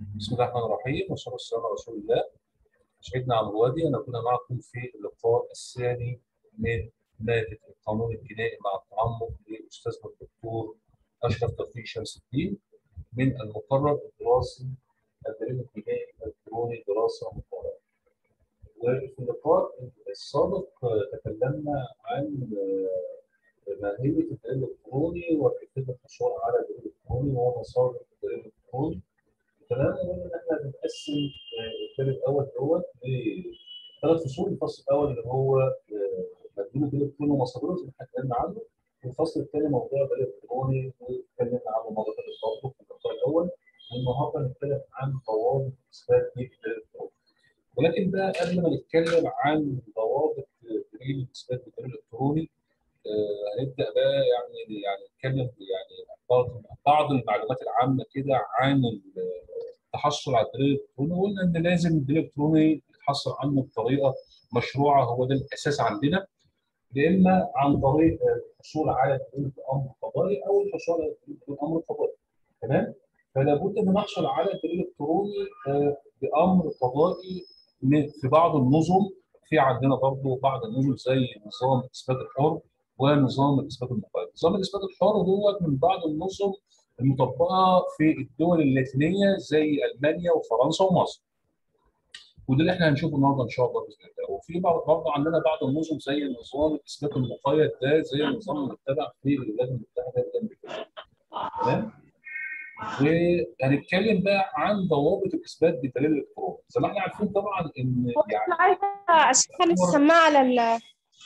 بسم الله الرحمن الرحيم والصلاه والسلام على رسول الله سيدنا عمرو وادي انا كنا معكم في اللقاء الثاني من ماده القانون الجنائي مع التعمق لاستاذنا الدكتور اشرف توفيق شمس الدين من المقرر الدراسي الدليل الجنائي الالكتروني دراسه مقارنه. وفي اللقاء السابق تكلمنا عن ماهيه الدليل الالكتروني وكيفيه الحصول على الدليل الالكتروني ومصادر الدليل الالكتروني تمام قلنا ان احنا بنقسم الكتاب الاول دوت لثلاث فصول الفصل الاول اللي هو مدلول الدليل الالكتروني ومصادره زي ما احنا اتكلمنا عنه والفصل الثاني موضوع الدليل الالكتروني واتكلمنا عنه مره ثانيه برضه في اللقاء الاول والنهارده هنتكلم عن ضوابط اثبات دي الدليل الالكتروني ولكن بقى قبل ما نتكلم عن ضوابط دليل اثبات الدليل الالكتروني هنبدا بقى يعني يعني نتكلم يعني بعض بعض المعلومات العامه كده عن التحصل على الدليل الالكتروني وقلنا ان لازم الدليل الالكتروني يتحصل عنه بطريقه مشروعه هو ده الاساس عندنا يا اما عن طريق الحصول على الدليل بامر قضائي او الحصول على الدليل بامر قضائي تمام فلا بد ان نحصل على الدليل الالكتروني بامر قضائي في بعض النظم في عندنا برضه بعض النظم زي نظام الاثبات الحر ونظام الاثبات المقيد. نظام الاثبات الحر هو من بعض النظم المطبقه في الدول اللاتينيه زي المانيا وفرنسا ومصر. وده اللي احنا هنشوفه النهارده ان شاء الله باذن الله. وفي برضه عندنا بعض النظم زي نظام الاثبات المقيد ده زي النظام المتبع في الولايات المتحده الامريكيه. تمام؟ وهنتكلم بقى عن ضوابط الاثبات بالدليل الالكتروني. زي ما احنا عارفين طبعا ان يعني عايزه اشغل السماعه على ال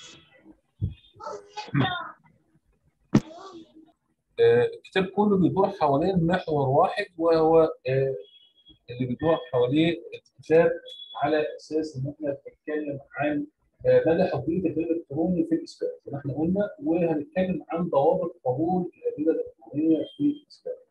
الكتاب كله بيدور حوالين محور واحد وهو اللي بيدور حواليه الكتاب على اساس ان احنا بنتكلم عن مدى حريه الدليل الالكتروني في الاثبات زي ما احنا قلنا وهنتكلم عن ضوابط قبول الادله الالكترونيه في الاثبات.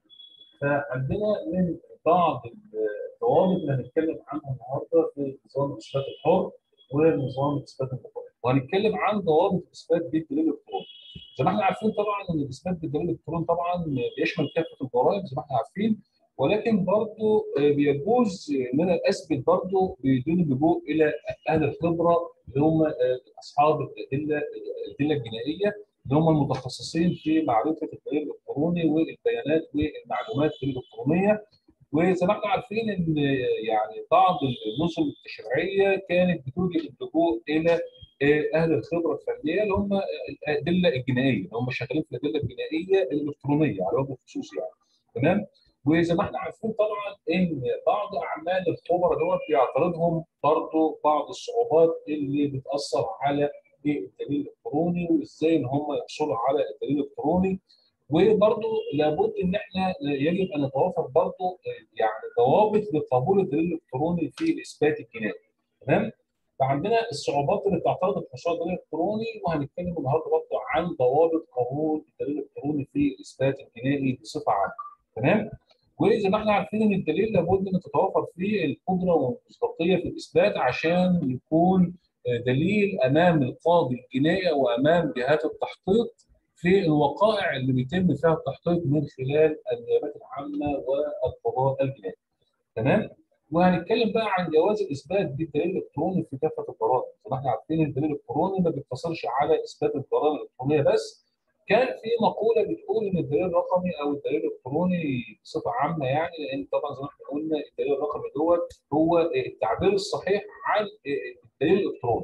فعندنا من بعض الضوابط اللي هنتكلم عنها النهارده في نظام الاثبات الحر ونظام الاثبات المقارن. وهنتكلم عن ضوابط الاثبات بالدليل الالكتروني. زي ما احنا عارفين طبعا ان الاثبات بالدليل الالكتروني طبعا بيشمل كافه الجرائم زي ما احنا عارفين ولكن برضه بيجوز ان انا اثبت برضه بدون اللجوء الى اهل الخبره اللي هم اصحاب الادله الادله الجنائيه اللي هم المتخصصين في معرفه الدليل الالكتروني والبيانات والمعلومات الالكترونيه وزي ما احنا عارفين ان يعني بعض النظم التشريعيه كانت بتوجه اللجوء الى اهل الخبره الفنيه اللي هم الادله الجنائيه اللي هم شغالين في الادله الجنائيه الالكترونيه على وجه الخصوص يعني تمام وزي ما احنا عارفين طبعا ان بعض اعمال الخبراء دول بيعترضهم برضه بعض الصعوبات اللي بتاثر على الدليل الالكتروني وازاي ان هم يحصلوا على الدليل الالكتروني وبرضه لابد ان احنا يجب ان نتوافر برضه يعني ضوابط لقبول الدليل الالكتروني في الاثبات الجنائي تمام؟ فعندنا الصعوبات اللي بتعترض الحصول الدليل الالكتروني وهنتكلم النهارده برضه عن ضوابط قبول الدليل الالكتروني في الاثبات الجنائي بصفه عامه تمام؟ وزي ما احنا عارفين ان الدليل لابد ان تتوافر فيه القدره والمصداقيه في الاثبات عشان يكون دليل امام القاضي الجنائي او امام جهات التحقيق في الوقائع اللي بيتم فيها التحقيق من خلال النيابات العامه والقضاء الجنائي. تمام؟ وهنتكلم بقى عن جواز الاثبات بالدليل الالكتروني في كافه الجرائم، زي ما احنا عارفين الدليل الالكتروني ما بيقتصرش على اثبات الجرائم الالكترونيه بس، كان في مقوله بتقول ان الدليل الرقمي او الدليل الالكتروني بصفه عامه يعني لان طبعا زي ما احنا قلنا الدليل الرقمي دوت هو التعبير الصحيح عن الدليل الالكتروني.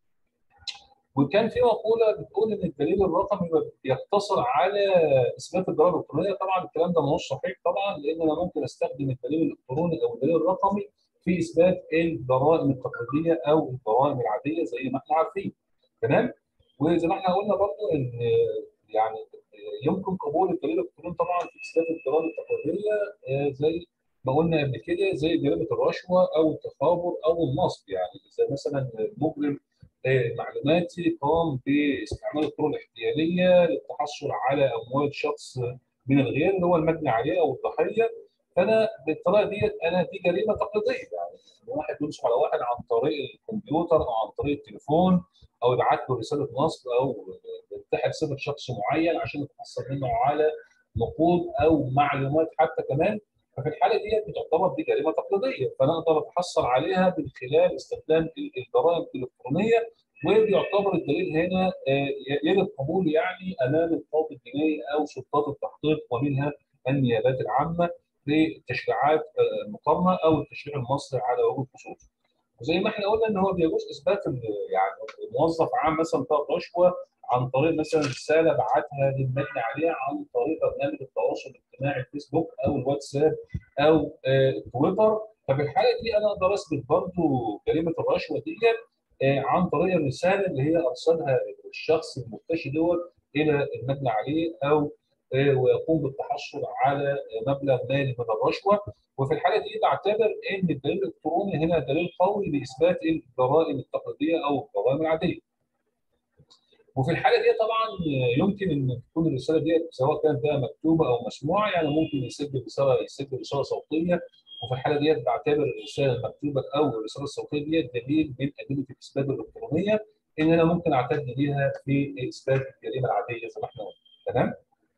وكان في مقوله بتقول ان الدليل الرقمي بيقتصر على اثبات الجرائم الالكترونيه طبعا الكلام ده مش صحيح طبعا لان انا ممكن استخدم الدليل الالكتروني او الدليل الرقمي في اثبات الجرائم التقليديه او الجرائم العاديه زي ما احنا عارفين تمام وزي ما احنا قلنا برضو ان يعني يمكن قبول الدليل الالكتروني طبعا في اثبات الجرائم التقليديه زي ما قلنا قبل كده زي جريمه الرشوه او التخابر او النصب يعني زي مثلا مجرم معلوماتي قام باستعمال الطرق الاحتياليه للتحصل على اموال شخص من الغير اللي هو المجني عليه او الضحيه فانا بالطريقه ديت انا دي جريمه تقليديه يعني واحد ينصب على واحد عن طريق الكمبيوتر او عن طريق التليفون او يبعت له رساله نصب او يتحد صفه شخص معين عشان يتحصل منه على نقود او معلومات حتى كمان ففي الحاله دي بتعتبر دي جريمه تقليديه فانا اقدر اتحصل عليها من خلال استخدام الجرائم الالكترونيه وبيعتبر الدليل هنا يجب قبول يعني امام القاضي الجنائي او سلطات التحقيق ومنها النيابات العامه للتشريعات المقارنه او التشريع المصري على وجه الخصوص. وزي ما احنا قلنا ان هو بيجوز اثبات يعني موظف عام مثلا بتاع رشوه عن طريق مثلا رساله بعتها للمجني عليها عن طريق برنامج التواصل الاجتماعي الفيسبوك او الواتساب او تويتر ففي الحاله دي انا اقدر اثبت برضه جريمه الرشوه ديت عن طريق الرساله اللي هي ارسلها الشخص المرتشي دوت الى المجني عليه او ويقوم بالتحصل على مبلغ مالي من الرشوه وفي الحاله دي بعتبر ان الدليل الالكتروني هنا دليل قوي لاثبات الجرائم التقليديه او الجرائم العاديه. وفي الحاله دي طبعا يمكن ان تكون الرساله دي سواء كانت بقى مكتوبه او مسموعه يعني ممكن يسجل رساله يسجل رساله صوتيه وفي الحاله دي بعتبر الرساله المكتوبه او الرساله الصوتيه دي دليل من ادله الاثبات الالكترونيه ان انا ممكن اعتد بيها في اثبات الجريمه العاديه زي ما احنا قلنا تمام؟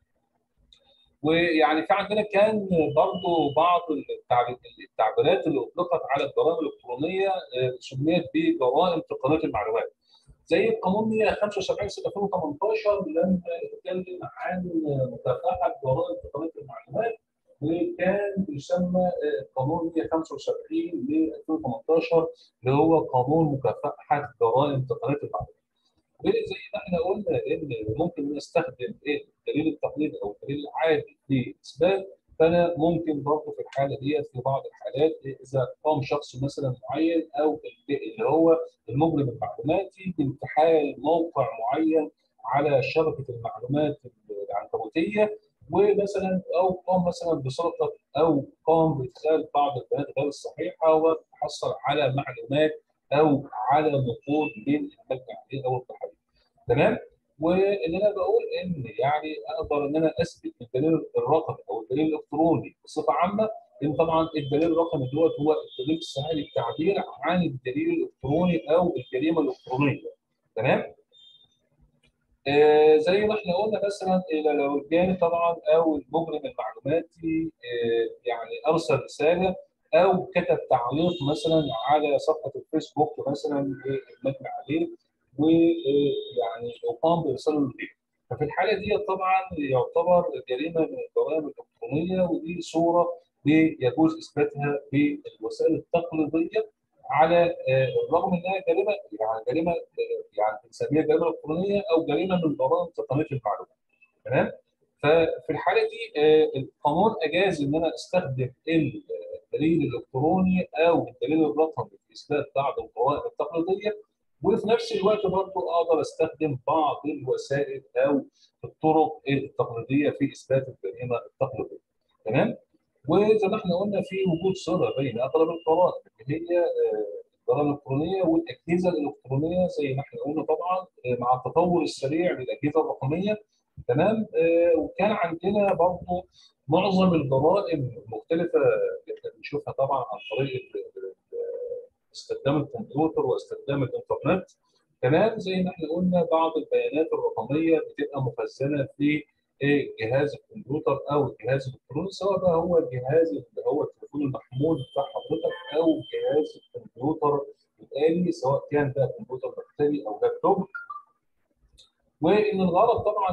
ويعني في عندنا كان برضه بعض التعبيرات اللي اطلقت على الجرائم الالكترونيه سميت بجرائم تقنيه المعلومات. زي القانون 175 سنه 2018 لما اتكلم عن مكافحه جرائم تقنيه المعلومات وكان بيسمى قانون 175 ل 2018 اللي هو قانون مكافحه جرائم تقنيه المعلومات. زي ما احنا قلنا ان ممكن نستخدم ايه الدليل التقليدي او الدليل العادي لاثبات فانا ممكن برضه في الحاله ديت في بعض الحالات اذا قام شخص مثلا معين او اللي هو المجرم المعلوماتي بانتحال موقع معين على شبكه المعلومات العنكبوتيه ومثلا او قام مثلا بسرقه او قام بادخال بعض البيانات غير الصحيحه وحصل على معلومات او على نقود من المجني عليه او الضحيه تمام وان انا بقول ان يعني اقدر ان انا اثبت الدليل الرقمي او الدليل الالكتروني بصفه عامه لان طبعا الدليل الرقمي دوت هو الدليل السهل التعبير عن الدليل الالكتروني او الجريمه الالكترونيه تمام آه زي ما احنا قلنا مثلا لو الجاني طبعا او المجرم المعلوماتي آه يعني ارسل رساله او كتب تعليق مثلا على صفحه الفيسبوك مثلا للمجني عليه ويعني وقام بارسال الفيديو ففي الحاله دي طبعا يعتبر جريمه من الجرائم الالكترونيه ودي صوره يجوز اثباتها بالوسائل التقليديه على الرغم انها جريمه يعني جريمه يعني بنسميها جريمه الكترونيه او جريمه من جرائم تقنيه المعلومات تمام ففي الحاله دي القانون اجاز ان انا استخدم الدليل الالكتروني او الدليل الرقمي في اثبات بعض الجرائم التقليديه وفي نفس الوقت برضه اقدر استخدم بعض الوسائل او الطرق التقليديه في اثبات الجريمه التقليديه تمام وزي ما احنا قلنا في وجود صله بين اغلب القرائن اللي هي الجرائم الالكترونيه والاجهزه الالكترونيه زي ما احنا قلنا طبعا مع التطور السريع للاجهزه الرقميه تمام وكان عندنا برضه معظم الجرائم المختلفه اللي احنا بنشوفها طبعا عن طريق استخدام الكمبيوتر واستخدام الانترنت كمان زي ما احنا قلنا بعض البيانات الرقميه بتبقى مخزنه في جهاز الكمبيوتر او الجهاز الالكتروني سواء بقى هو الجهاز اللي هو التليفون المحمول بتاع حضرتك او جهاز الكمبيوتر الالي سواء كان ده كمبيوتر مكتبي او لابتوب وان الغرض طبعا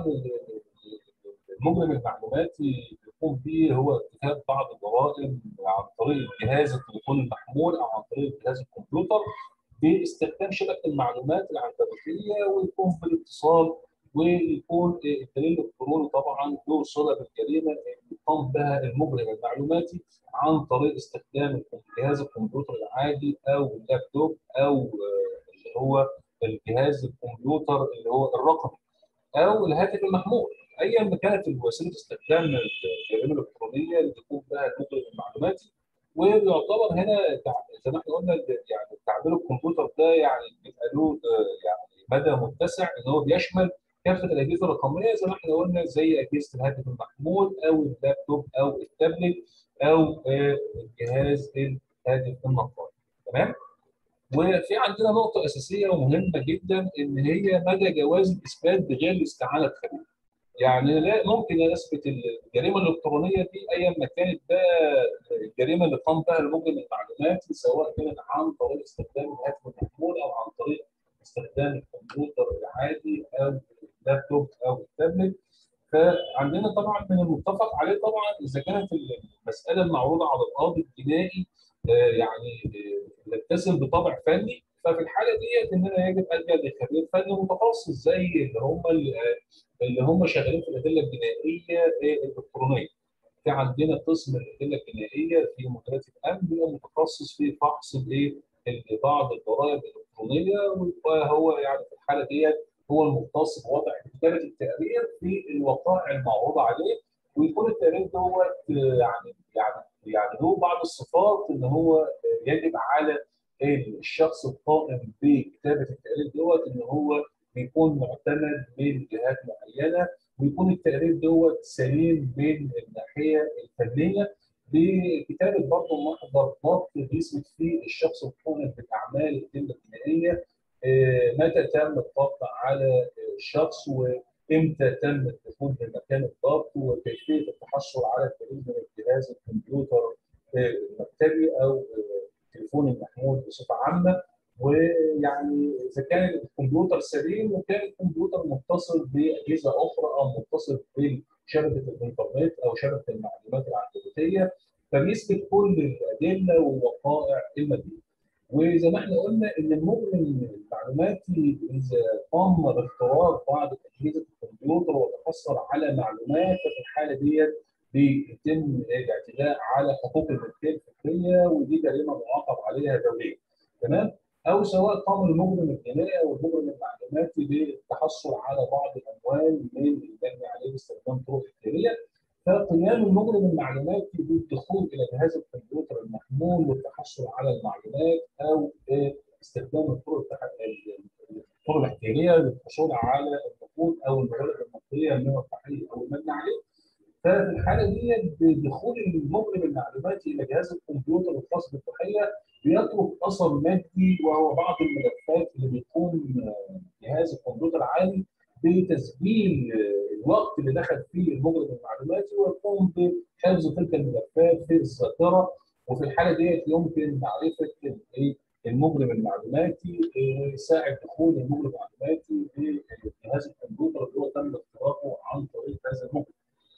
المجرم المعلوماتي بيقوم به هو ارتكاب بعض الجرائم عن طريق جهاز التليفون المحمول او عن طريق جهاز الكمبيوتر باستخدام شبكه المعلومات العنكبوتيه ويقوم بالاتصال ويكون الدليل الالكتروني طبعا له صله بالجريمه اللي قام بها المجرم المعلوماتي عن طريق استخدام جهاز الكمبيوتر العادي او اللابتوب او اللي هو الجهاز الكمبيوتر اللي هو الرقمي او الهاتف المحمول ايا ما كانت وسيله استخدام الجريمه الالكترونيه اللي يقوم بها المجرم المعلوماتي ويعتبر هنا زي ما احنا قلنا يعني تعبير الكمبيوتر ده يعني بيبقى له يعني مدى متسع ان هو بيشمل كافه الاجهزه الرقميه زي ما احنا قلنا زي اجهزه الهاتف المحمول او اللابتوب او التابلت او الجهاز الهاتف النقال تمام وفي عندنا نقطه اساسيه ومهمه جدا ان هي مدى جواز الاثبات بغير استعانه خبير يعني لا ممكن اثبت الجريمه الالكترونيه دي ايا ما كانت بقى الجريمه اللي قام بها المجرم المعلوماتي سواء كانت عن طريق استخدام الهاتف المحمول او عن طريق استخدام الكمبيوتر العادي او اللابتوب او التابلت فعندنا طبعا من المتفق عليه طبعا اذا كانت المساله المعروضه على القاضي الجنائي يعني يتسم بطابع فني ففي الحاله ديت ان انا يجب الجا لخبير فني متخصص زي اللي هم اللي هم شغالين في الادله الجنائيه الالكترونيه. في عندنا قسم الادله الجنائيه في مديريه الامن بيبقى متخصص في فحص الايه بعض الضرائب الالكترونيه وهو يعني في الحاله ديت هو المختص بوضع كتابه التقرير في الوقائع المعروضه عليه ويكون التقرير دوت يعني يعني يعني له بعض الصفات ان هو يجب على الشخص القائم بكتابه التقرير دوت ان هو بيكون معتمد من جهات معينه ويكون التقرير دوت سليم من الناحيه الفنيه بكتابه برضه محضر ضبط بيثبت فيه الشخص القائم بالاعمال الادله الجنائيه متى تم الضغط على الشخص وامتى تم الدخول لمكان الضغط وكيفيه التحصل على الدليل من الجهاز الكمبيوتر المكتبي او التليفون المحمول بصفه عامه ويعني اذا كان الكمبيوتر سليم وكان الكمبيوتر متصل باجهزه اخرى او متصل بشبكه الانترنت او شبكه المعلومات العنكبوتيه فبيثبت كل الادله والوقائع المدينه. وزي ما احنا قلنا ان المجرم المعلوماتي اذا قام باختراق بعض اجهزه الكمبيوتر وتحصل على معلومات ففي الحاله ديت بيتم الاعتداء على حقوق الملكيه الفكريه ودي جريمه معاقب عليها دوليا تمام؟ او سواء قام المجرم الجنائي او المجرم المعلوماتي بالتحصل على بعض الاموال من المبني عليه باستخدام طرق اختياريه فقيام المجرم المعلوماتي بالدخول الى جهاز الكمبيوتر المحمول والتحصل على المعلومات او استخدام الطرق الطرق الاحتياليه للحصول على النقود او المبالغ النقديه من الضحيه او المبني عليه ففي الحاله دي بدخول المجرم المعلوماتي الى جهاز الكمبيوتر الخاص بالضحيه بيترك اثر مادي وهو بعض الملفات اللي بيقوم جهاز الكمبيوتر العالي بتسجيل الوقت اللي دخل فيه المجرم المعلوماتي ويقوم بحفظ تلك الملفات في الذاكره وفي الحاله ديت يمكن معرفه المجرم المعلوماتي ساعه دخول المجرم المعلوماتي لجهاز الكمبيوتر اللي هو تم اختراقه عن طريق هذا المجرم.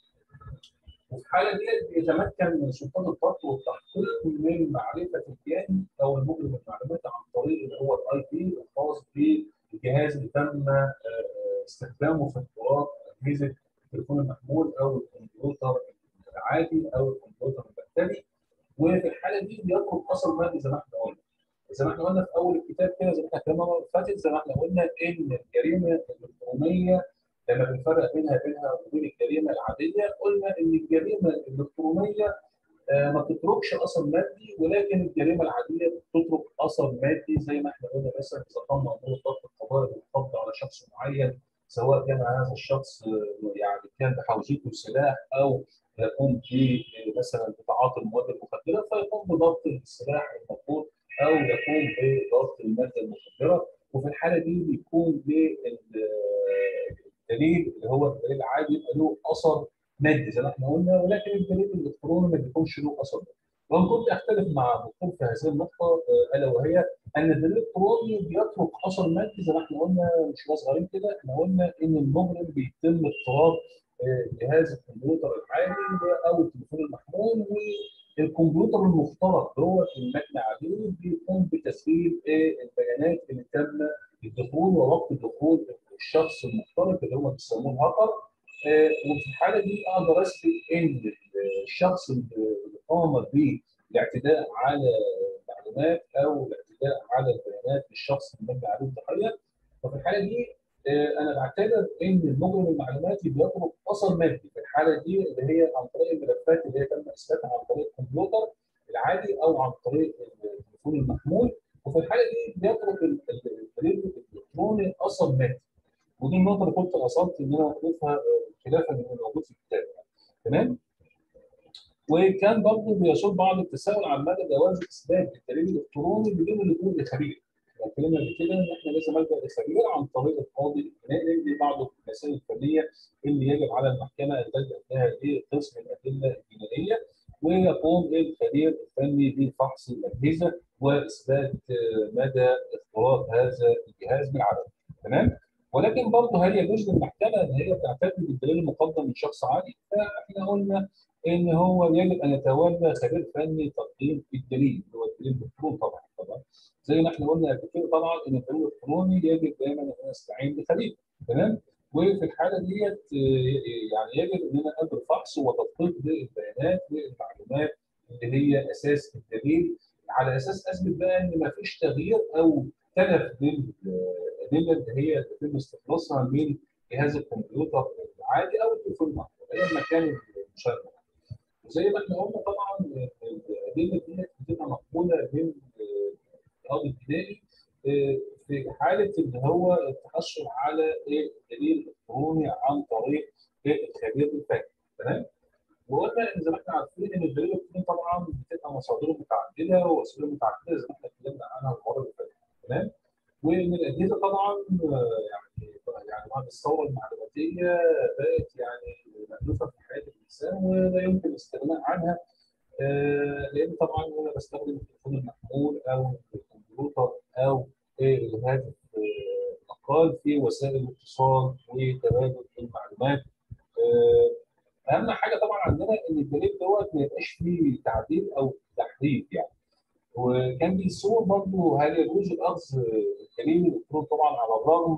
وفي الحاله ديت بيتمكن من سلطات الضبط والتحقيق من معرفه الجاني او المجرم المعلوماتي عن طريق اللي هو الاي بي الخاص بالجهاز اللي تم استخدامه في اختراق اجهزه التليفون المحمول او الكمبيوتر العادي او الكمبيوتر المكتبي وفي الحاله دي بيترك اثر مادي زي ما احنا قلنا زي ما احنا قلنا في اول الكتاب كده زي ما احنا اتكلمنا المره اللي فاتت زي ما احنا قلنا ان الجريمه الالكترونيه لما بنفرق بينها بينها وبين الجريمه العاديه قلنا ان الجريمه الالكترونيه ما بتتركش اثر مادي ولكن الجريمه العاديه بتترك اثر مادي زي ما احنا قلنا مثلا اذا قام مامور الضبط القضائي بالقبض على شخص معين سواء كان هذا الشخص يعني كان بحوزته سلاح او يقوم ب مثلا بتعاطي المواد المخدره فيقوم بضبط السلاح المفروض او يقوم بضبط الماده المخدره وفي الحاله دي بيكون الدليل اللي هو الدليل العادي يبقى له اثر مادي زي ما احنا قلنا ولكن الدليل الالكتروني ما بيكونش له اثر مادي. وان كنت اختلف مع الدكتور في هذه النقطه الا وهي ان الدليل الالكتروني بيترك اثر مادي زي ما احنا قلنا مش صغيرين كده احنا قلنا ان المجرم بيتم اختراق جهاز الكمبيوتر العادي او التليفون المحمول والكمبيوتر المخترق دوت المبني عليه بيقوم بتسجيل البيانات اللي تم الدخول ووقت دخول الشخص المخترق اللي هو بيسموه الهاكر وفي الحاله دي اقدر اثبت ان الشخص اللي قام بالاعتداء على المعلومات او الاعتداء على البيانات للشخص المبني عليه الضحيه ففي الحاله دي انا بعتبر ان المجرم المعلوماتي بيترك اثر مادي في الحاله دي اللي هي عن طريق الملفات اللي هي تم اثباتها عن طريق الكمبيوتر العادي او عن طريق التليفون المحمول وفي الحاله دي بيترك الدليل الالكتروني اثر مادي ودي النقطه اللي كنت قصدت ان انا اضيفها خلافا من الموجود في الكتاب تمام وكان برضه بيصب بعض التساؤل عن مدى جواز اثبات الدليل الالكتروني بدون اللجوء لخبير اتكلمنا قبل كده ان احنا لازم نلجا لخبير عن طريق القاضي الجنائي دي بعض المسائل الفنيه اللي يجب على المحكمه ان تلجا لها لقسم الادله الجنائيه ويقوم الخبير الفني بفحص الاجهزه واثبات مدى اختراق هذا الجهاز من عدم تمام ولكن برضه هل يجوز للمحكمه ان هي تعتمد بالدليل المقدم من شخص عادي؟ فاحنا قلنا ان هو يجب ان يتولى خبير فني تقديم الدليل اللي هو الدليل الالكتروني طبعا طبعا زي ما احنا قلنا قبل كده طبعا ان الدليل الالكتروني يجب دايما ان انا استعين بخبير تمام؟ وفي الحاله ديت يعني يجب ان انا ادرس فحص وتدقيق للبيانات والمعلومات اللي هي اساس الدليل على اساس اثبت بقى ان ما فيش تغيير او تلف للادله اللي هي يتم استخلاصها من جهاز الكمبيوتر العادي او التليفون المحمول ايا ما كان المشاركه. وزي ما احنا قلنا طبعا الادله دي بتبقى مقبوله من القاضي الابتدائي في حاله ان هو التحصل على الدليل الالكتروني عن طريق الخبير الفني تمام؟ وقلنا ان زي ما احنا عارفين ان الدليل الالكتروني طبعا بتبقى مصادره متعدده ووسائله متعدده زي ما احنا اتكلمنا عنها المره اللي فاتت تمام؟ وان الاجهزه طبعا يعني يعني بعد الثوره المعلوماتيه بقت يعني مألوفه في حياه الانسان ولا يمكن الاستغناء عنها آه لان طبعا انا بستخدم التليفون المحمول او الكمبيوتر او الهاتف النقال في وسائل الاتصال وتبادل المعلومات آه اهم حاجه طبعا عندنا ان الدليل دوت ما يبقاش فيه تعديل او تحريف يعني وكان بيصور برضه هل يجوز الاخذ الدليل الالكتروني طبعا على الرغم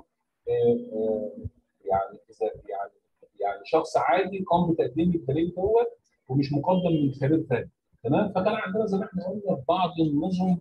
يعني اذا يعني يعني شخص عادي قام بتقديم الدليل دوت ومش مقدم من خبير ثاني تمام فكان عندنا زي ما احنا قلنا بعض النظم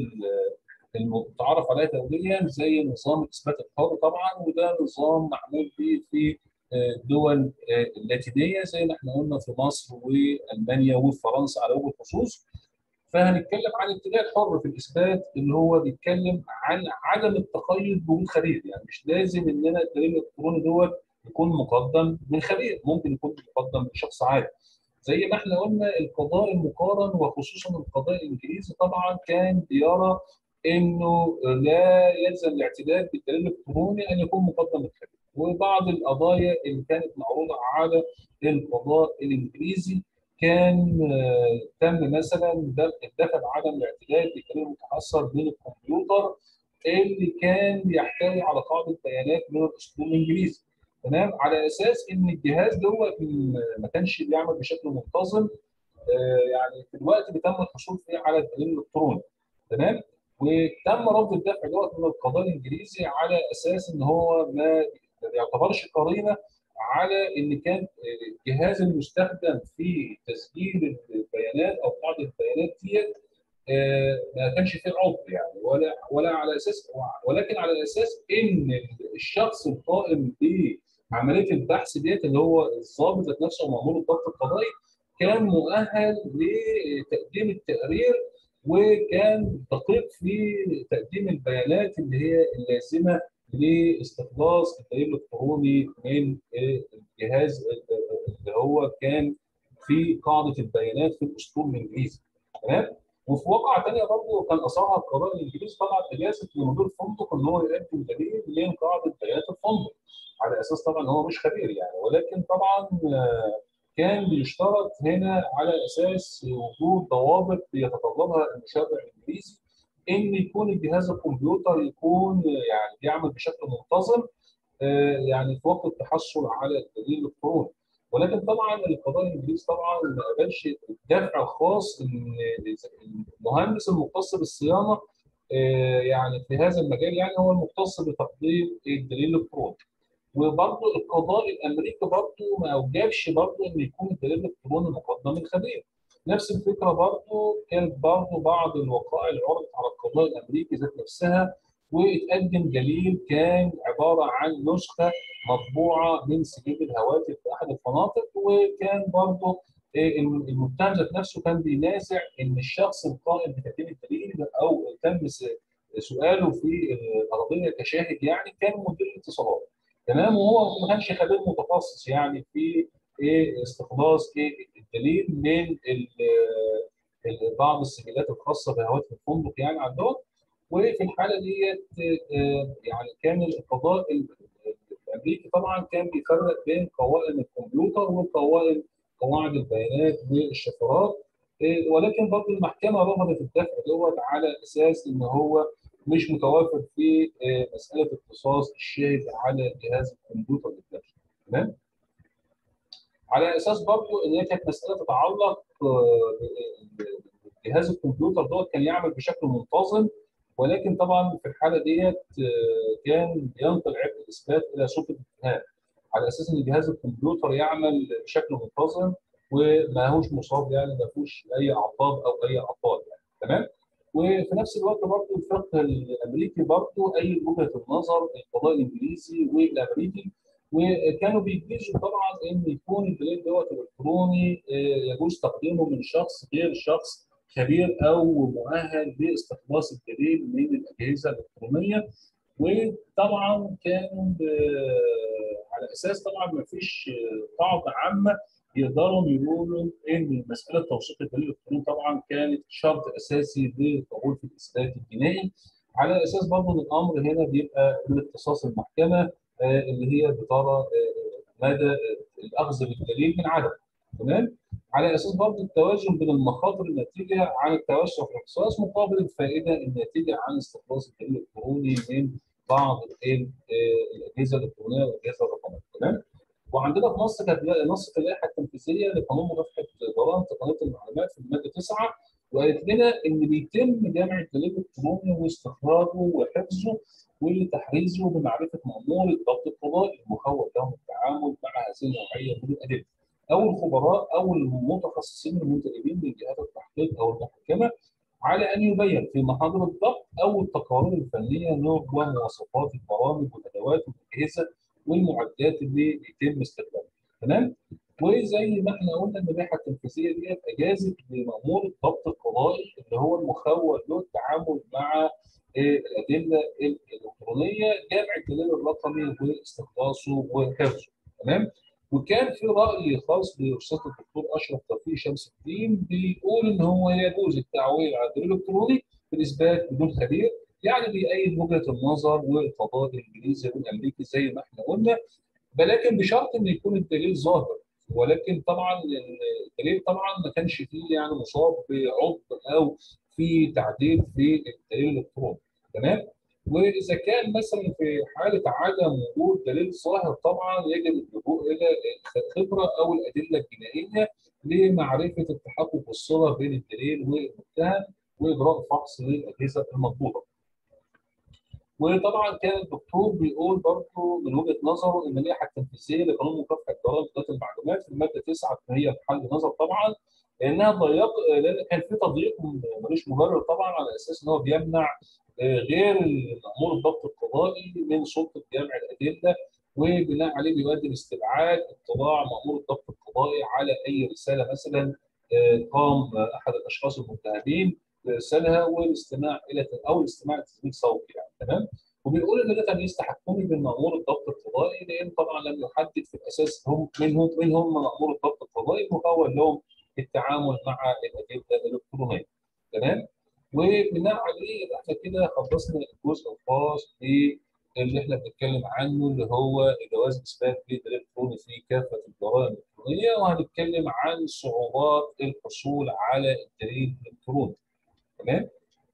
المتعارف عليها دوليا زي نظام الاثبات الحر طبعا وده نظام معمول به في الدول اللاتينيه زي ما احنا قلنا في مصر والمانيا وفرنسا على وجه الخصوص فهنتكلم عن الاتجاه الحر في الاثبات اللي هو بيتكلم عن عدم التقيد بوجود خبير يعني مش لازم ان انا الدليل الالكتروني دوت يكون مقدم من خبير ممكن يكون مقدم من شخص عادي زي ما احنا قلنا القضاء المقارن وخصوصا القضاء الانجليزي طبعا كان بيرى انه لا يلزم الاعتداد بالدليل الالكتروني ان يكون مقدم من خبير وبعض القضايا اللي كانت معروضه على القضاء الانجليزي كان تم مثلا الدفع بعدم الاعتداد بالدليل المتحصل من الكمبيوتر اللي كان بيحتوي على قاعده بيانات من الاسلوب الانجليزي تمام على اساس ان الجهاز دوت ما كانش بيعمل بشكل منتظم يعني في الوقت اللي تم الحصول فيه على الدليل الالكتروني تمام وتم رفض الدفع دوت من القضاء الانجليزي على اساس ان هو ما يعتبرش قرينه على ان كان الجهاز المستخدم في تسجيل البيانات او قاعده البيانات ديت ما كانش فيه عطل يعني ولا ولا على اساس ولكن على اساس ان الشخص القائم بعمليه البحث ديت اللي هو الضابط ذات نفسه ومأمور الضبط القضائي كان مؤهل لتقديم التقرير وكان دقيق في تقديم البيانات اللي هي اللازمه لاستخلاص الدليل الالكتروني من الجهاز اللي هو كان في قاعده البيانات في الاسطول الانجليزي تمام وفي واقعه ثانيه برضه كان اثارها القضاء الانجليزي طبعا اجازه لمدير الفندق ان هو يقدم دليل من قاعده بيانات الفندق على اساس طبعا هو مش خبير يعني ولكن طبعا كان بيشترط هنا على اساس وجود ضوابط يتطلبها المشرع الانجليزي ان يكون الجهاز الكمبيوتر يكون يعني بيعمل بشكل منتظم يعني في وقت التحصل على الدليل الالكتروني ولكن طبعا القضاء الانجليزي طبعا ما قبلش الدفع الخاص ان المهندس المختص بالصيانه يعني في هذا المجال يعني هو المختص بتقديم الدليل الالكتروني وبرضه القضاء الامريكي برضه ما اوجبش برضه ان يكون الدليل الالكتروني مقدم من خبير نفس الفكره برضه كانت برضه بعض الوقائع اللي عرضت على القضاء الامريكي ذات نفسها واتقدم دليل كان عباره عن نسخه مطبوعه من سجل الهواتف في احد الفنادق وكان برضه المتهم ذات نفسه كان بينازع ان الشخص القائم بتقديم الدليل او تم سؤاله في القضيه كشاهد يعني كان مدير الاتصالات تمام وهو ما كانش خبير متخصص يعني في استخلاص الدليل من بعض السجلات الخاصه بهواتف الفندق يعني عندهم وفي الحاله ديت يعني كان القضاء الامريكي طبعا كان بيفرق بين قوائم الكمبيوتر وقوائم قواعد البيانات والشفرات ولكن برضه المحكمه رفضت الدفع دوت على اساس ان هو مش متوافر في مساله اختصاص الشاهد على جهاز الكمبيوتر بالنفسه تمام على اساس برضه ان هي كانت مساله تتعلق جهاز الكمبيوتر دوت كان يعمل بشكل منتظم ولكن طبعا في الحاله ديت كان ينقل عبء الاثبات الى سلطه الاتهام على اساس ان جهاز الكمبيوتر يعمل بشكل منتظم وما هوش مصاب يعني ما فيهوش اي اعطاب او اي اعطال يعني تمام وفي نفس الوقت برضه الفقه الامريكي برضه اي وجهه النظر القضاء الانجليزي والامريكي وكانوا بيجيزوا طبعا ان يكون الدليل دوت الكتروني يجوز تقديمه من شخص غير شخص خبير او مؤهل لاستخلاص الدليل من الاجهزه الالكترونيه وطبعا كانوا على اساس طبعا ما فيش قاعده عامه يقدروا يقولوا ان مساله توثيق الدليل الالكتروني طبعا كانت شرط اساسي للقبول في الاثبات الجنائي على اساس برضه ان الامر هنا بيبقى من اختصاص المحكمه اللي هي بترى مدى الاخذ بالدليل من عدم تمام على اساس برضه التوازن بين المخاطر الناتجه عن التوسع في الاختصاص مقابل الفائده الناتجه عن استخلاص الدليل الالكتروني من بعض الاجهزه الالكترونيه والاجهزه الرقميه تمام وعندنا في مصر كانت نص اللائحه التنفيذيه لقانون مكافحه جرائم تقنيه المعلومات في الماده 9 وقالت لنا ان بيتم جمع الدليل الالكتروني واستخراجه وحفظه وتحريزه بمعرفه مامور الضبط القضائي المخول لهم التعامل مع هذه النوعيه من الادله او الخبراء او المتخصصين المنتدبين من جهات التحقيق او المحكمه على ان يبين في محاضر الضبط او التقارير الفنيه نوع ومواصفات البرامج والادوات والاجهزه والمعدات اللي يتم استخدامها تمام وزي ما احنا قلنا ان اللائحه التنفيذيه ديت اجازت لمامور الضبط القضائي اللي هو المخول له التعامل مع الادله الالكترونيه جمع الدليل الرقمي واستخلاصه وحفظه تمام وكان في راي خاص باستاذ الدكتور اشرف توفيق شمس الدين بيقول ان هو يجوز التعويل على الدليل الالكتروني في الاثبات بدون خبير يعني بيأيد وجهه النظر والقضاء الانجليزي والامريكي زي ما احنا قلنا ولكن بشرط ان يكون الدليل ظاهر ولكن طبعا الدليل طبعا ما كانش فيه يعني مصاب بعض او في تعديل في الدليل الالكتروني تمام واذا كان مثلا في حاله عدم وجود دليل ظاهر طبعا يجب اللجوء الى الخبره او الادله الجنائيه لمعرفه التحقق والصله بين الدليل والمتهم واجراء فحص للاجهزه المطلوبه. وطبعا كان الدكتور بيقول برضه من وجهه نظره ان اللائحه التنفيذيه لقانون مكافحه جرائم ذات المعلومات في الماده 9 هي محل نظر طبعا لانها ضيق لان كان في تضييق ملوش مبرر طبعا على اساس ان هو بيمنع غير مامور الضبط القضائي من سلطه جمع الادله وبناء عليه بيؤدي لاستبعاد اطلاع مامور الضبط القضائي على اي رساله مثلا قام احد الاشخاص المتهمين بارسالها والاستماع الى او الاستماع لتسجيل صوتي يعني تمام وبيقول ان ده تمييز تحكمي بين مامور الضبط القضائي لان طبعا لم يحدد في الاساس هم منهم من هم مامور الضبط القضائي المخول لهم التعامل مع الادله الالكترونيه تمام وبناء عليه يبقى احنا كده خلصنا الجزء الخاص باللي احنا بنتكلم عنه اللي هو جواز اثبات الدليل الالكتروني في كافه الجرائم الالكترونيه وهنتكلم عن صعوبات الحصول على الدليل الالكتروني تمام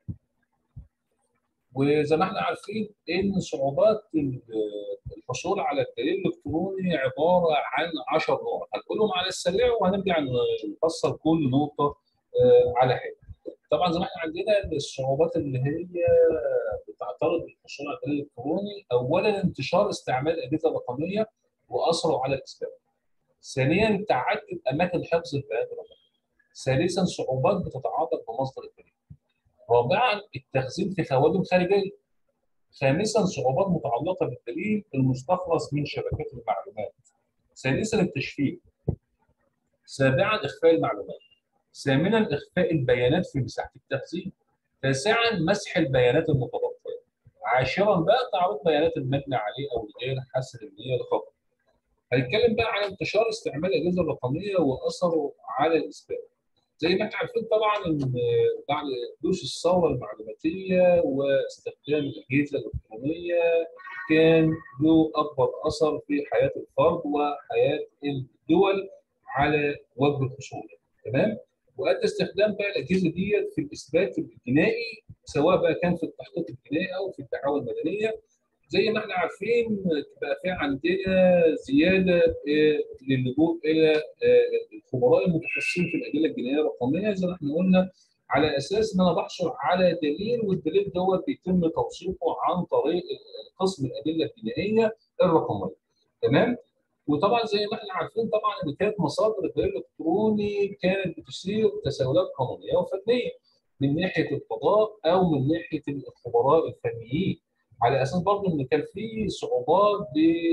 وزي ما احنا عارفين ان صعوبات الحصول على الدليل الالكتروني عباره عن 10 نقط هنقولهم على السريع وهنرجع نفصل كل نقطه على حده طبعا زي ما احنا عندنا الصعوبات اللي هي بتعترض الحصول على الدليل الالكتروني اولا انتشار استعمال الاجهزه الرقميه واثره على الاثبات ثانيا تعدد اماكن حفظ البيانات الرقميه ثالثا صعوبات بتتعاطف بمصدر الدليل رابعا التخزين في خوادم خارجيه خامسا صعوبات متعلقه بالدليل المستخلص من شبكات المعلومات ثالثا التشفير سابعا اخفاء المعلومات ثامنا اخفاء البيانات في مساحه التخزين تاسعا مسح البيانات المتبقيه عاشرا بقى تعرض بيانات المبني عليه او الغير حسب النيه لخطر هنتكلم بقى عن انتشار استعمال الاجهزه الرقميه واثره على الاثبات زي ما احنا عارفين طبعا ان بعد حدوث الثوره المعلوماتيه واستخدام الاجهزه الالكترونيه كان له اكبر اثر في حياه الفرد وحياه الدول على وجه الحصول تمام وادى استخدام بقى الاجهزه ديت في الاثبات الجنائي سواء بقى كان في التحقيق الجنائي او في الدعاوى المدنيه زي ما احنا عارفين بقى في عندنا زياده للجوء الى الخبراء المتخصصين في الادله الجنائيه الرقميه زي ما احنا قلنا على اساس ان انا بحصل على دليل والدليل دوت بيتم توثيقه عن طريق قسم الادله الجنائيه الرقميه تمام وطبعا زي ما احنا عارفين طبعا ان كانت مصادر الدليل الالكتروني كانت بتثير تساؤلات قانونيه وفنيه من ناحيه القضاء او من ناحيه الخبراء الفنيين على اساس برضه ان كان في صعوبات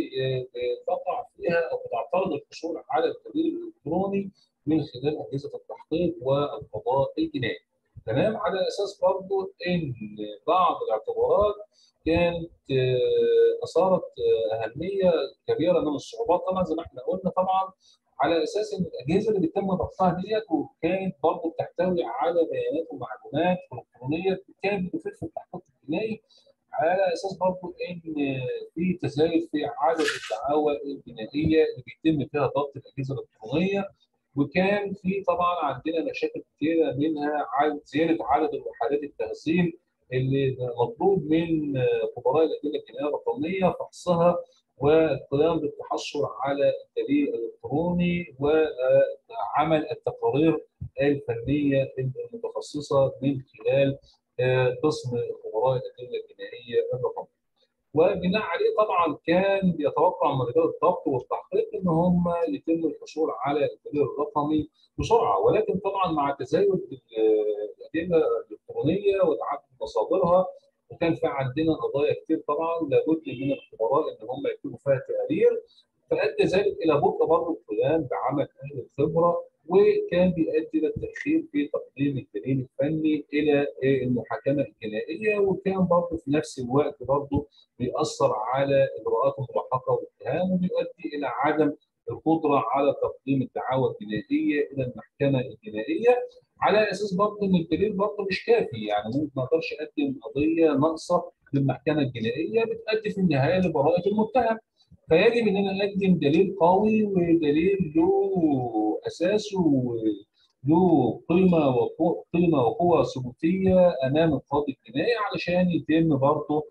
بتقع فيها او بتعترض الحصول على الدليل الالكتروني من خلال اجهزه التحقيق والقضاء الجنائي. تمام على اساس برضه ان بعض الاعتبارات كانت اثارت اهميه كبيره من الصعوبات طبعا زي ما احنا قلنا طبعا على اساس ان الاجهزه اللي بيتم ضبطها ديت وكانت برضه بتحتوي على بيانات ومعلومات الكترونيه كانت بتفيد في التحقيق الجنائي على اساس برضه ان في تزايد في عدد الدعاوى الجنائيه اللي بيتم فيها ضبط الاجهزه الالكترونيه وكان في طبعا عندنا مشاكل كثيره منها زياده عدد الوحدات التخزين اللي مطلوب من خبراء الادله الجنائيه الرقميه فحصها والقيام بالتحصل على الدليل الالكتروني وعمل التقارير الفنيه المتخصصه من خلال قسم خبراء الادله الجنائيه الرقميه. وبناء عليه طبعا كان بيتوقع من رجال الضبط والتحقيق ان هم يتم الحصول على الدليل الرقمي بسرعه ولكن طبعا مع تزايد الادله الالكترونيه وتعدد مصادرها وكان في عندنا قضايا كتير طبعا لابد من الخبراء ان هم يكتبوا فيها تقارير فادى ذلك الى بطء برضه القيام بعمل اهل الخبره وكان بيؤدي الى التاخير في تقديم الدليل الفني الى المحاكمه الجنائيه وكان برضه في نفس الوقت برضه بيأثر على اجراءات الملاحقه والاتهام وبيؤدي الى عدم القدره على تقديم الدعاوى الجنائيه الى المحكمه الجنائيه على اساس برضه ان الدليل برضه مش كافي يعني ممكن ما اقدرش اقدم قضيه ناقصه للمحكمه الجنائيه بتؤدي في النهايه لبراءه المتهم فيجب ان انا اقدم دليل قوي ودليل له اساس له قيمه وقوه قيمه وقوه ثبوتيه امام القاضي الجنائي علشان يتم برضه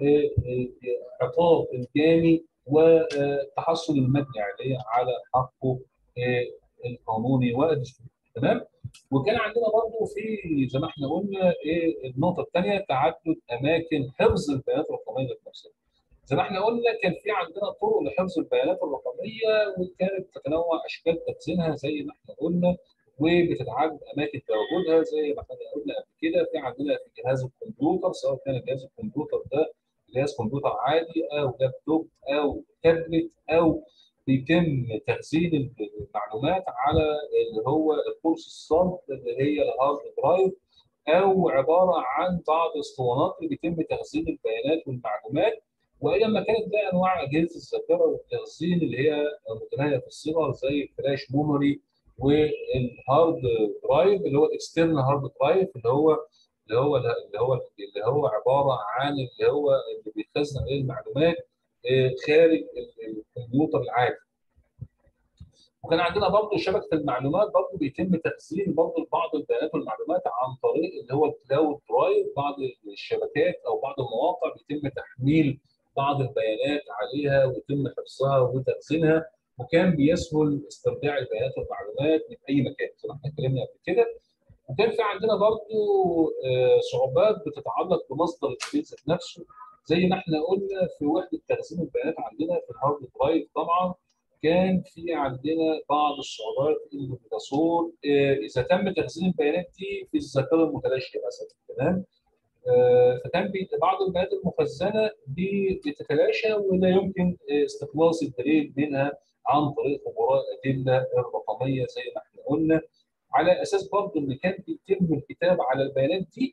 عقاب الجاني وتحصل المبني عليه على حقه القانوني والدستوري تمام وكان عندنا برضه في زي ما احنا قلنا ايه النقطه الثانيه تعدد اماكن حفظ البيانات الرقميه ذات نفسها زي ما احنا قلنا كان في عندنا طرق لحفظ البيانات الرقميه وكانت تتنوع اشكال تخزينها زي ما احنا قلنا وبتتعدد اماكن تواجدها زي ما احنا قلنا قبل كده في عندنا في جهاز الكمبيوتر سواء كان جهاز الكمبيوتر ده جهاز كمبيوتر عادي او لابتوب او تابلت او بيتم تخزين المعلومات على اللي هو القرص الصلب اللي هي الهارد درايف او عباره عن بعض الاسطوانات اللي بيتم تخزين البيانات والمعلومات والى ما كانت بقى انواع اجهزه الذاكره والتخزين اللي هي متناهيه في الصغر زي الفلاش ميموري والهارد درايف اللي هو الاكسترنال هارد درايف اللي هو اللي هو اللي هو اللي هو عباره عن اللي هو اللي بيتخزن عليه المعلومات خارج الكمبيوتر العادي. وكان عندنا برضه شبكه المعلومات برضه بيتم تخزين برضه بعض البيانات والمعلومات عن طريق اللي هو الكلاود درايف بعض الشبكات او بعض المواقع بيتم تحميل بعض البيانات عليها ويتم حفظها وتخزينها وكان بيسهل استرجاع البيانات والمعلومات من اي مكان زي ما احنا اتكلمنا قبل كده وكان في عندنا برضه صعوبات بتتعلق بمصدر الدليل ذات نفسه زي ما احنا قلنا في وحده تخزين البيانات عندنا في الهارد درايف طبعا كان في عندنا بعض الصعوبات اللي بتصور اذا تم تخزين البيانات دي في الذاكره المتلاشيه مثلا تمام فكان بعض البيانات المخزنه دي بتتلاشى ولا يمكن استخلاص الدليل منها عن طريق خبراء الادله الرقميه زي ما احنا قلنا على اساس برضه ان كان بيتم الكتابه على البيانات دي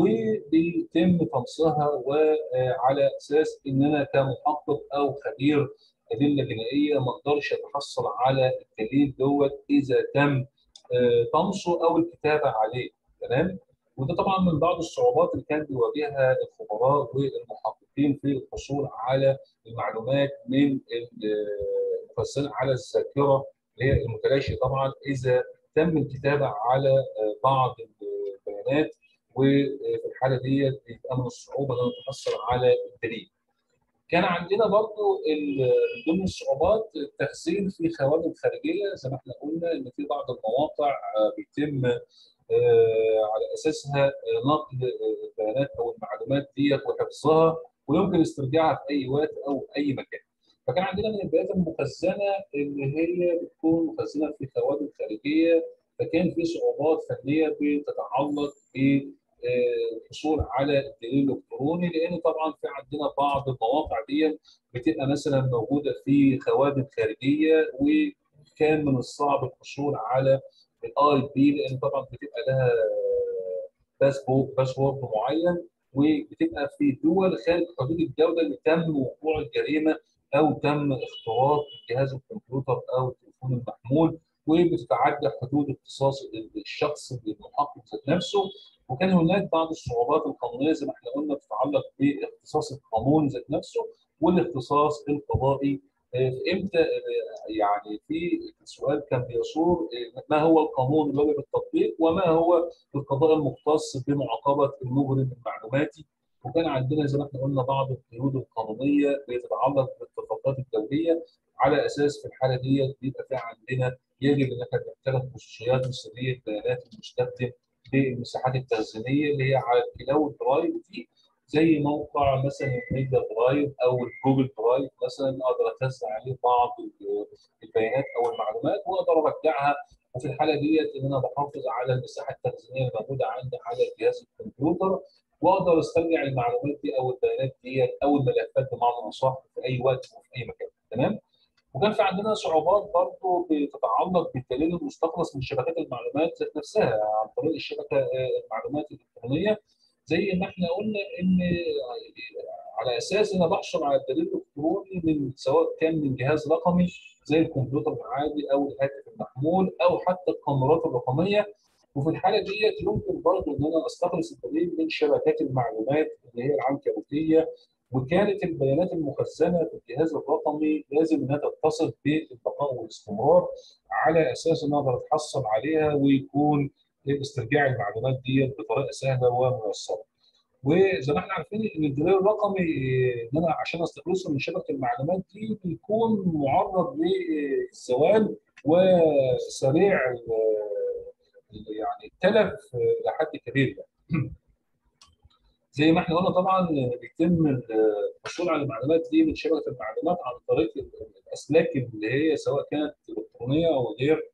وبيتم طمسها وعلى اساس ان انا كمحقق او خبير ادله جنائيه ما اقدرش اتحصل على الدليل دوت اذا تم طمسه او الكتابه عليه تمام وده طبعا من بعض الصعوبات اللي كان بيواجهها الخبراء والمحققين في الحصول على المعلومات من المخزنه على الذاكره اللي هي المتلاشيه طبعا اذا تم الكتابه على بعض البيانات وفي الحاله دي بيبقى من الصعوبه ان نتحصل على الدليل. كان عندنا برضو ضمن الصعوبات التخزين في خوارم خارجيه زي ما احنا قلنا ان في بعض المواقع بيتم على اساسها نقل البيانات او المعلومات ديت وحفظها ويمكن استرجاعها في اي وقت او اي مكان. فكان عندنا من البيانات المخزنه اللي هي بتكون مخزنه في خوارم خارجيه فكان في صعوبات فنيه بتتعلق بالحصول على الدليل الالكتروني لان طبعا في عندنا بعض المواقع دي بتبقى مثلا موجوده في خوادم خارجيه وكان من الصعب الحصول على الاي بي لان طبعا بتبقى لها باسبورد باسورد معين وبتبقى في دول خارج حدود الدوله اللي تم وقوع الجريمه او تم اختراق جهاز الكمبيوتر او التليفون المحمول وبتتعدى حدود اختصاص الشخص المحقق ذات نفسه وكان هناك بعض الصعوبات القانونيه زي ما احنا قلنا تتعلق باختصاص القانون ذات نفسه والاختصاص القضائي امتى يعني في سؤال كان بيصور ما هو القانون الواجب التطبيق وما هو القضاء المختص بمعاقبه المجرم المعلوماتي وكان عندنا زي ما احنا قلنا بعض القيود القانونيه بتتعلق بالاتفاقات الدوليه على اساس في الحاله دي بيبقى في عندنا يجب ان احنا نحترم خصوصيات وسريه بيانات المستخدم في المساحات التخزينيه اللي هي على الكلاود درايف دي زي موقع مثلا الميجا درايف او الجوجل درايف مثلا اقدر اخزن عليه بعض البيانات او المعلومات واقدر ارجعها وفي الحاله ديت ان انا بحافظ على المساحه التخزينيه الموجوده عندي على جهاز الكمبيوتر واقدر استرجع المعلومات دي او البيانات دي او الملفات بمعنى اصح في اي وقت وفي اي مكان تمام وكان في عندنا صعوبات برضه بتتعلق بالدليل المستخلص من شبكات المعلومات ذات نفسها عن طريق الشبكه المعلومات الالكترونيه زي ما احنا قلنا ان على اساس ان بحصل على الدليل الالكتروني من سواء كان من جهاز رقمي زي الكمبيوتر العادي او الهاتف المحمول او حتى الكاميرات الرقميه وفي الحاله ديت يمكن برضه ان انا استخلص الدليل من شبكات المعلومات اللي هي العنكبوتيه وكانت البيانات المخزنه في الجهاز الرقمي لازم انها تتصل بالبقاء والاستمرار على اساس ان اقدر اتحصل عليها ويكون استرجاع المعلومات دي بطريقه سهله وميسره. وزي ما احنا عارفين ان الدليل الرقمي ان انا عشان استخلصه من شبكه المعلومات دي بيكون معرض للزوال وسريع يعني التلف لحد كبير يعني. زي ما احنا قلنا طبعا بيتم الحصول على المعلومات دي من شبكه المعلومات عن طريق الاسلاك اللي هي سواء كانت الكترونيه او غير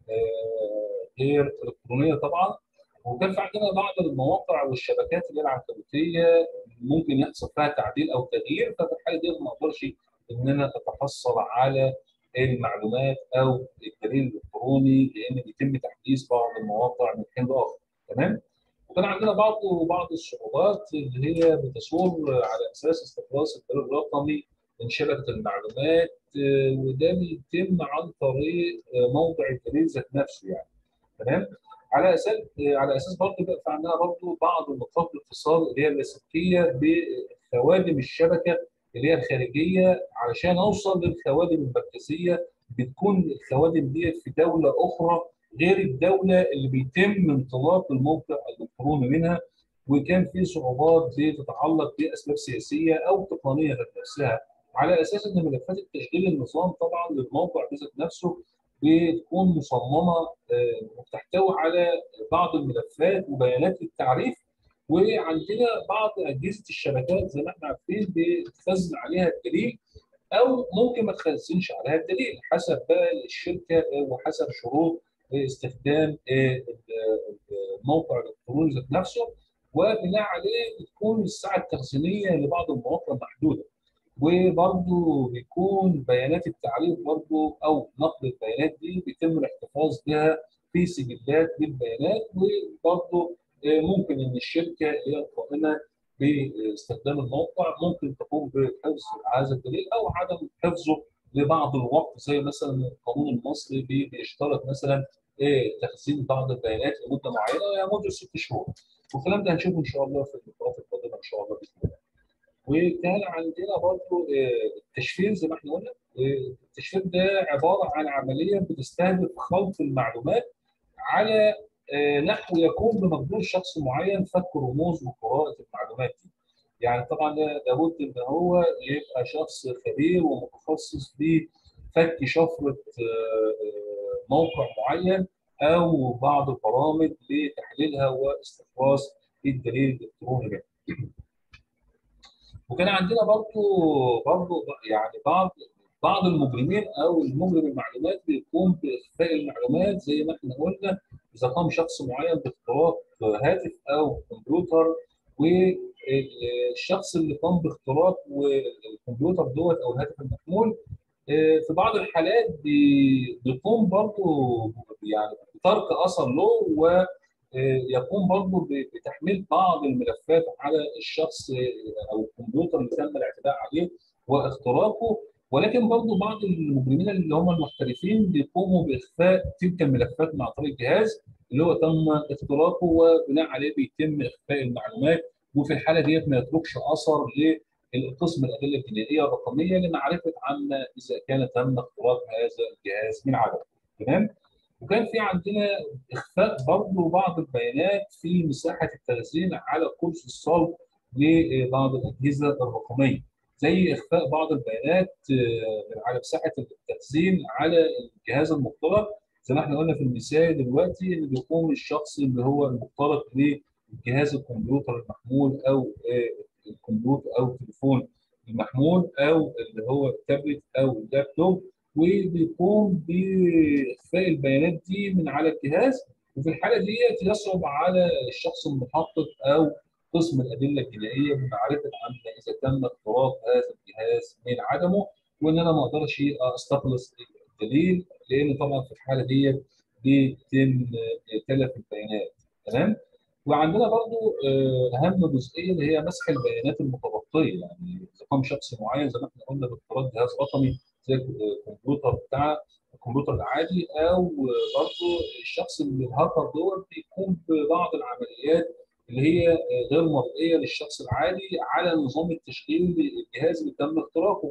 غير الكترونيه طبعا وكان في عندنا بعض المواقع والشبكات اللي هي العنكبوتيه ممكن يحصل فيها تعديل او تغيير ففي الحاله دي ما اقدرش ان انا اتحصل على المعلومات او الدليل الالكتروني لان بيتم تحديث بعض المواقع من حين لاخر تمام؟ وكان عندنا بعض بعض الصعوبات اللي هي بتصور على اساس استخلاص الدليل الرقمي من شبكه المعلومات وده بيتم عن طريق موضع الدليل ذات نفسه يعني تمام على اساس على اساس برضه بيبقى في عندنا برضه بعض نقاط الاتصال اللي هي اللاسلكيه بخوادم الشبكه اللي هي الخارجيه علشان اوصل للخوادم المركزيه بتكون الخوادم ديت في دوله اخرى غير الدوله اللي بيتم انطلاق الموقع الالكتروني منها وكان في صعوبات بتتعلق باسباب سياسيه او تقنيه ذات نفسها على اساس ان ملفات التشغيل النظام طبعا للموقع بذات نفسه بتكون مصممه وبتحتوي على بعض الملفات وبيانات التعريف وعندنا بعض اجهزه الشبكات زي ما احنا عارفين بتخزن عليها الدليل او ممكن ما تخزنش عليها الدليل حسب بقى الشركه وحسب شروط استخدام الموقع الالكتروني ذات نفسه وبناء عليه بتكون الساعه التخزينيه لبعض المواقع محدوده وبرضه بيكون بيانات التعريف برضه او نقل البيانات دي بيتم الاحتفاظ بها في سجلات بالبيانات وبرضه ممكن ان الشركه اللي هي القائمه باستخدام الموقع ممكن تقوم بحفظ هذا الدليل او عدم حفظه لبعض الوقت زي مثلا القانون المصري بيشترط مثلا تخزين بعض البيانات لمده معينه وهي مده ست شهور والكلام ده هنشوفه ان شاء الله في اللقاءات القادمه ان شاء الله باذن الله. وكان عندنا برضه التشفير زي ما احنا قلنا التشفير ده عباره عن عمليه بتستهدف خلط المعلومات على نحو يقوم بمقدور شخص معين فك رموز وقراءه المعلومات دي. يعني طبعا لابد ان هو يبقى شخص خبير ومتخصص في فك شفره موقع معين او بعض البرامج لتحليلها واستخلاص الدليل الالكتروني ده. وكان عندنا برضو برضو يعني بعض بعض المجرمين او المجرم المعلومات بيقوم باخفاء المعلومات زي ما احنا قلنا اذا قام شخص معين باختراق هاتف او كمبيوتر والشخص اللي قام باختراق الكمبيوتر دوت او الهاتف المحمول في بعض الحالات بيقوم برضه يعني بترك اثر له ويقوم برضه بتحميل بعض الملفات على الشخص او الكمبيوتر اللي تم الاعتداء عليه واختراقه ولكن برضه بعض المجرمين اللي هم المحترفين بيقوموا باخفاء تلك الملفات عن طريق الجهاز اللي هو تم اختراقه وبناء عليه بيتم اخفاء المعلومات وفي الحاله ديت ما يتركش اثر للقسم الادله الجنائيه الرقميه لمعرفه عما اذا كان تم اختراق هذا الجهاز من عدم تمام وكان في عندنا اخفاء برضه بعض البيانات في مساحه التخزين على قرص الصلب لبعض الاجهزه الرقميه زي اخفاء بعض البيانات على مساحه التخزين على الجهاز المخترق زي ما احنا قلنا في المثال دلوقتي ان بيقوم الشخص اللي هو المخترق لجهاز الكمبيوتر المحمول او الكمبيوتر او التليفون المحمول او اللي هو التابلت او اللابتوب وبيقوم باخفاء البيانات دي من على الجهاز وفي الحاله ديت يصعب على الشخص المحقق او قسم الادله الجنائيه بمعرفه عما اذا تم اختراق هذا الجهاز من عدمه وان انا ما اقدرش استخلص الدليل لان طبعا في الحاله ديت بيتم تلف البيانات تمام وعندنا برضو اهم جزئيه اللي هي مسح البيانات المتبقيه يعني اذا قام شخص معين زي ما احنا قلنا باختراق جهاز رقمي زي الكمبيوتر بتاع الكمبيوتر العادي او برضو الشخص اللي الهاكر دوت بيقوم ببعض العمليات اللي هي غير مرئيه للشخص العادي على نظام التشغيل للجهاز اللي تم اختراقه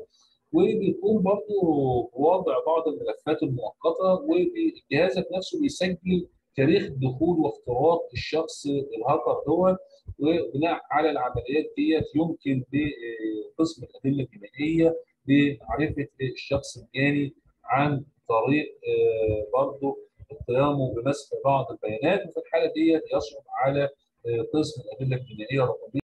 وبيقوم برضه بوضع بعض الملفات المؤقته وجهازك نفسه بيسجل تاريخ دخول واختراق الشخص الهاكر دوت وبناء على العمليات ديت يمكن بقسم الادله الجنائيه بمعرفه الشخص الجاني عن طريق برضه قيامه بمسح بعض البيانات وفي الحاله ديت يصعب على قسم الادله الجنائيه الرقميه